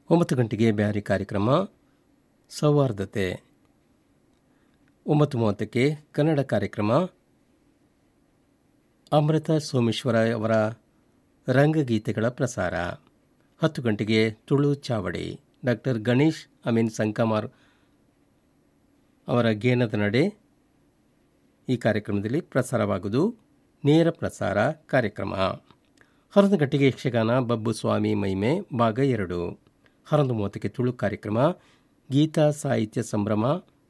ಒಂಬತ್ತು ಗಂಟೆಗೆ ಬ್ಯಾರಿ ಕಾರ್ಯಕ್ರಮ ಸೌಹಾರ್ದತೆ ಒಂಬತ್ತು ಮೂವತ್ತಕ್ಕೆ ಕನ್ನಡ ಕಾರ್ಯಕ್ರಮ ಅಮೃತ ಸೋಮೇಶ್ವರ ಅವರ ರಂಗಗೀತೆಗಳ ಪ್ರಸಾರ ಹತ್ತು ಗಂಟೆಗೆ ತುಳು ಚಾವಡಿ ಡಾಕ್ಟರ್ ಗಣೇಶ್ ಅಮೀನ್ ಸಂಕಮಾರ್ ಅವರ ಗೇನದ ನಡೆ ಈ ಕಾರ್ಯಕ್ರಮದಲ್ಲಿ ಪ್ರಸಾರವಾಗುವುದು ನೇರ ಪ್ರಸಾರ ಕಾರ್ಯಕ್ರಮ ಹನ್ನೊಂದು ಗಂಟೆಗೆ ಯಕ್ಷಗಾನ ಬಬ್ಬು ಸ್ವಾಮಿ ಮೈಮೆ ಭಾಗ ಎರಡು ಹನ್ನೊಂದು ಮೂವತ್ತಕ್ಕೆ ತುಳು ಕಾರ್ಯಕ್ರಮ ಗೀತಾ ಸಾಹಿತ್ಯ ಸಂಭ್ರಮ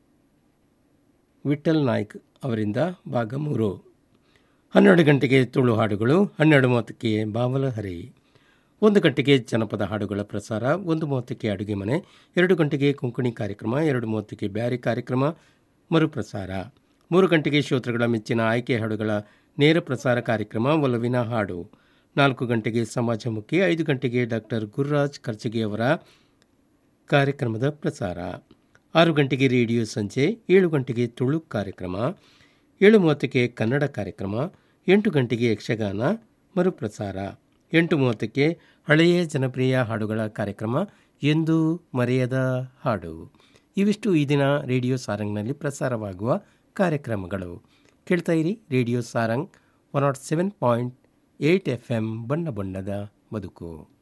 ವಿಠಲ್ ನಾಯ್ಕ್ ಅವರಿಂದ ಭಾಗ ಮೂರು ಹನ್ನೆರಡು ಗಂಟೆಗೆ ತುಳು ಹಾಡುಗಳು ಹನ್ನೆರಡು ಮೂವತ್ತಕ್ಕೆ ಬಾವಲಹರಿ ಒಂದು ಗಂಟೆಗೆ ಜನಪದ ಹಾಡುಗಳ ಪ್ರಸಾರ ಒಂದು ಮೂವತ್ತಕ್ಕೆ ಅಡುಗೆ ಮನೆ ಎರಡು ಗಂಟೆಗೆ ಕೊಂಕಣಿ ಕಾರ್ಯಕ್ರಮ ಎರಡು ಮೂವತ್ತಕ್ಕೆ ಬ್ಯಾರಿ ಕಾರ್ಯಕ್ರಮ ಮರುಪ್ರಸಾರ ಮೂರು ಗಂಟೆಗೆ ಶ್ರೋತೃಗಳ ಮೆಚ್ಚಿನ ಆಯ್ಕೆ ಹಾಡುಗಳ ನೇರ ಪ್ರಸಾರ ಕಾರ್ಯಕ್ರಮ ಒಲವಿನ ಹಾಡು ನಾಲ್ಕು ಗಂಟೆಗೆ ಸಮಾಜಮುಖಿ ಐದು ಗಂಟೆಗೆ ಡಾಕ್ಟರ್ ಗುರುರಾಜ್ ಖರ್ಚಿಗೆಯವರ ಕಾರ್ಯಕ್ರಮದ ಪ್ರಸಾರ ಆರು ಗಂಟೆಗೆ ರೇಡಿಯೋ ಸಂಜೆ ಏಳು ಗಂಟೆಗೆ ತುಳು ಕಾರ್ಯಕ್ರಮ ಏಳು ಮೂವತ್ತಕ್ಕೆ ಕನ್ನಡ ಕಾರ್ಯಕ್ರಮ ಎಂಟು ಗಂಟೆಗೆ ಯಕ್ಷಗಾನ ಮರುಪ್ರಸಾರ ಎಂಟು ಮೂವತ್ತಕ್ಕೆ ಹಳೆಯ ಜನಪ್ರಿಯ ಹಾಡುಗಳ ಕಾರ್ಯಕ್ರಮ ಎಂದು ಮರೆಯದ ಹಾಡು ಇವಿಷ್ಟು ಈ ದಿನ ರೇಡಿಯೋ ಸಾರಂಗ್ನಲ್ಲಿ ಪ್ರಸಾರವಾಗುವ ಕಾರ್ಯಕ್ರಮಗಳು ಕೇಳ್ತಾ ಇರಿ radio Sarang one naught seven point eight F M ಬಣ್ಣ ಬಣ್ಣದ ಬದುಕು